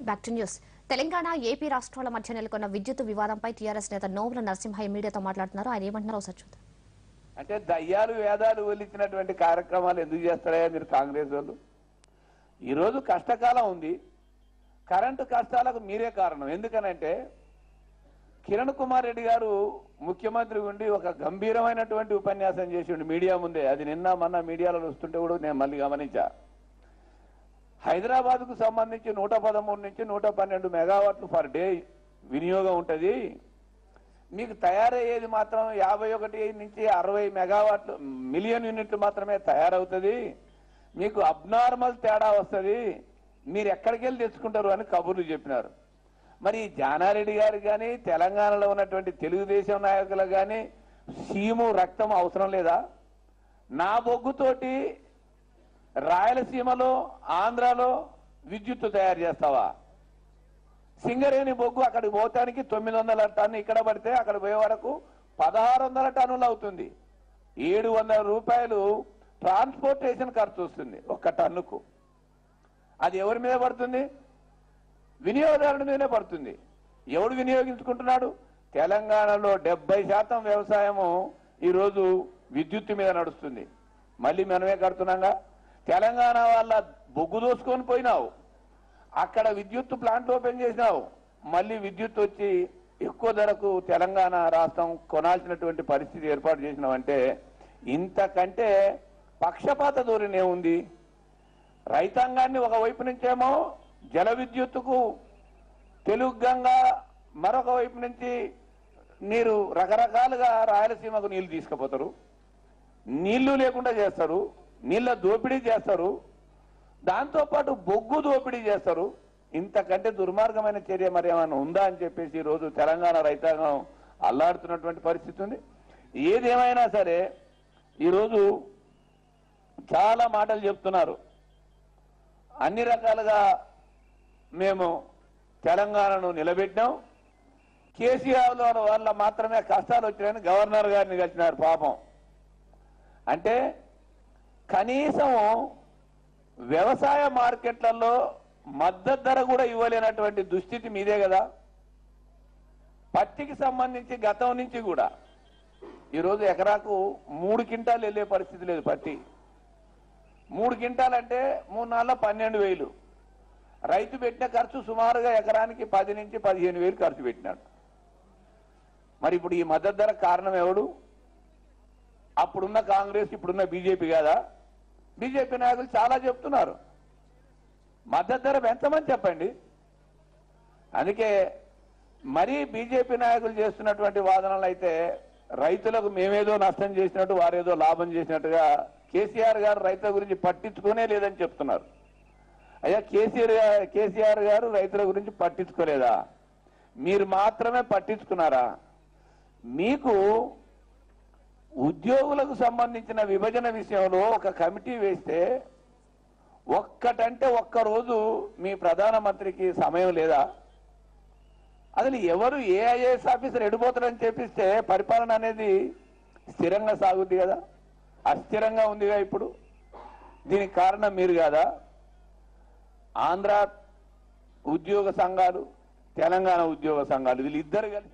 back to news Telangana AP రాష్ట్రాల మధ్య నెలకొన్న విద్యుత్ వివాదంపై టీఆర్ఎస్ నేత నోముల నరసింహ మీడియాతో మాట్లాడుతున్నారు ఆయన ఏమంటున్నారో ఒకసారి చూద్దాం అంటే దయ్యాలు వేదాలు వల్లించినటువంటి కార్యక్రమాలు ఎందుకు చేస్తారయ్యా మీరు కాంగ్రెస్ వాళ్ళు ఈరోజు కష్టకాలం ఉంది కరెంటు కష్టాలకు మీరే కారణం ఎందుకనంటే కిరణ్ కుమార్ రెడ్డి గారు ముఖ్యమంత్రి ఉండి ఒక గంభీరమైనటువంటి ఉపన్యాసం చేసిండు మీడియా ముందే అది నిన్న మొన్న మీడియాలో వస్తుంటే కూడా నేను మళ్ళీ గమనించా హైదరాబాద్ కు సంబంధించి నూట పదమూడు నుంచి నూట పన్నెండు మెగావాట్లు పర్ డే వినియోగం ఉంటుంది మీకు తయారయ్యేది మాత్రం యాభై ఒకటి నుంచి అరవై మెగావాట్లు మిలియన్ యూనిట్లు మాత్రమే తయారవుతుంది మీకు అబ్నార్మల్ తేడా వస్తుంది మీరు ఎక్కడికి వెళ్ళి తెచ్చుకుంటారు అని కబుర్లు చెప్పినారు మరి ఈ జానారెడ్డి గారు కానీ తెలంగాణలో ఉన్నటువంటి తెలుగుదేశం నాయకులకు కానీ సీము రక్తం అవసరం లేదా నా బొగ్గుతోటి రాయలసీమలో ఆంధ్రాలో విద్యుత్తు తయారు చేస్తావా సింగరేణి బొగ్గు అక్కడికి పోతానికి తొమ్మిది వందల టన్ను ఇక్కడ పడితే అక్కడ పోయే వరకు పదహారు వందల టన్నులు అవుతుంది ఏడు వందల రూపాయలు ట్రాన్స్పోర్టేషన్ ఖర్చు వస్తుంది ఒక్క టన్నుకు అది ఎవరి మీద పడుతుంది వినియోగదారుడి మీదనే పడుతుంది ఎవడు వినియోగించుకుంటున్నాడు తెలంగాణలో డెబ్బై శాతం వ్యవసాయము ఈరోజు విద్యుత్తు మీద నడుస్తుంది మళ్ళీ మనమే కడుతున్నాగా తెలంగాణ వాళ్ళ బొగ్గు దోసుకొని పోయినావు అక్కడ విద్యుత్ ప్లాంట్ ఓపెన్ చేసినావు మళ్ళీ విద్యుత్ వచ్చి ఎక్కువ ధరకు తెలంగాణ రాష్ట్రం కొనాల్సినటువంటి పరిస్థితి ఏర్పాటు చేసినావంటే ఇంతకంటే పక్షపాత ధోరణి ఏముంది రైతాంగాన్ని ఒకవైపు నుంచేమో జల విద్యుత్తుకు తెలుగు గంగ మరొక వైపు నుంచి నీరు రకరకాలుగా రాయలసీమకు నీళ్లు తీసుకుపోతారు నీళ్లు లేకుండా చేస్తారు నీళ్ళ దోపిడీ చేస్తారు దాంతోపాటు బొగ్గు దోపిడీ చేస్తారు ఇంతకంటే దుర్మార్గమైన చర్య మరి ఏమైనా ఉందా అని చెప్పేసి ఈ రోజు తెలంగాణ రైతాంగం అల్లాడుతున్నటువంటి పరిస్థితి ఉంది ఏదేమైనా సరే ఈరోజు చాలా మాటలు చెప్తున్నారు అన్ని రకాలుగా మేము తెలంగాణను నిలబెట్టాం కేసీఆర్ వల్ల మాత్రమే కష్టాలు వచ్చినాయని గవర్నర్ గారిని కలిసినారు పాపం అంటే కనీసం వ్యవసాయ మార్కెట్లలో మద్దతు ధర కూడా ఇవ్వలేనటువంటి దుస్థితి మీదే కదా పత్తికి సంబంధించి గతం నుంచి కూడా ఈరోజు ఎకరాకు మూడు క్వింటాలు వెళ్ళే పరిస్థితి లేదు పత్తి మూడు క్వింటాలంటే మూడు నాలుగు పన్నెండు వేలు రైతు పెట్టిన ఖర్చు సుమారుగా ఎకరానికి పది నుంచి పదిహేను వేలు ఖర్చు పెట్టినాడు మరి ఇప్పుడు ఈ మద్దతు ధర కారణం ఎవడు అప్పుడున్న కాంగ్రెస్ ఇప్పుడున్న బీజేపీ కాదా బీజేపీ నాయకులు చాలా చెప్తున్నారు మద్దతు ధర పెంచమని చెప్పండి అందుకే మరీ బీజేపీ నాయకులు చేస్తున్నటువంటి వాదనలు అయితే రైతులకు మేమేదో నష్టం చేసినట్టు వారేదో లాభం చేసినట్టుగా కేసీఆర్ గారు రైతుల గురించి పట్టించుకునే లేదని చెప్తున్నారు అయ్యా కేసీఆర్ గా- కేసీఆర్ గారు రైతుల గురించి పట్టించుకోలేదా మీరు మాత్రమే పట్టించుకున్నారా మీకు ఉద్యోగులకు సంబంధించిన విభజన విషయంలో ఒక కమిటీ వేస్తే ఒక్కటంటే ఒక్క రోజు మీ ప్రధానమంత్రికి సమయం లేదా అసలు ఎవరు ఏ ఐఏఎస్ ఆఫీసర్ ఎడిపోతారని చెప్పిస్తే పరిపాలన అనేది స్థిరంగా సాగుద్ది కదా అస్థిరంగా ఉందిగా ఇప్పుడు దీనికి కారణం మీరు కాదా ఆంధ్ర ఉద్యోగ సంఘాలు తెలంగాణ ఉద్యోగ సంఘాలు వీళ్ళిద్దరు కలిసి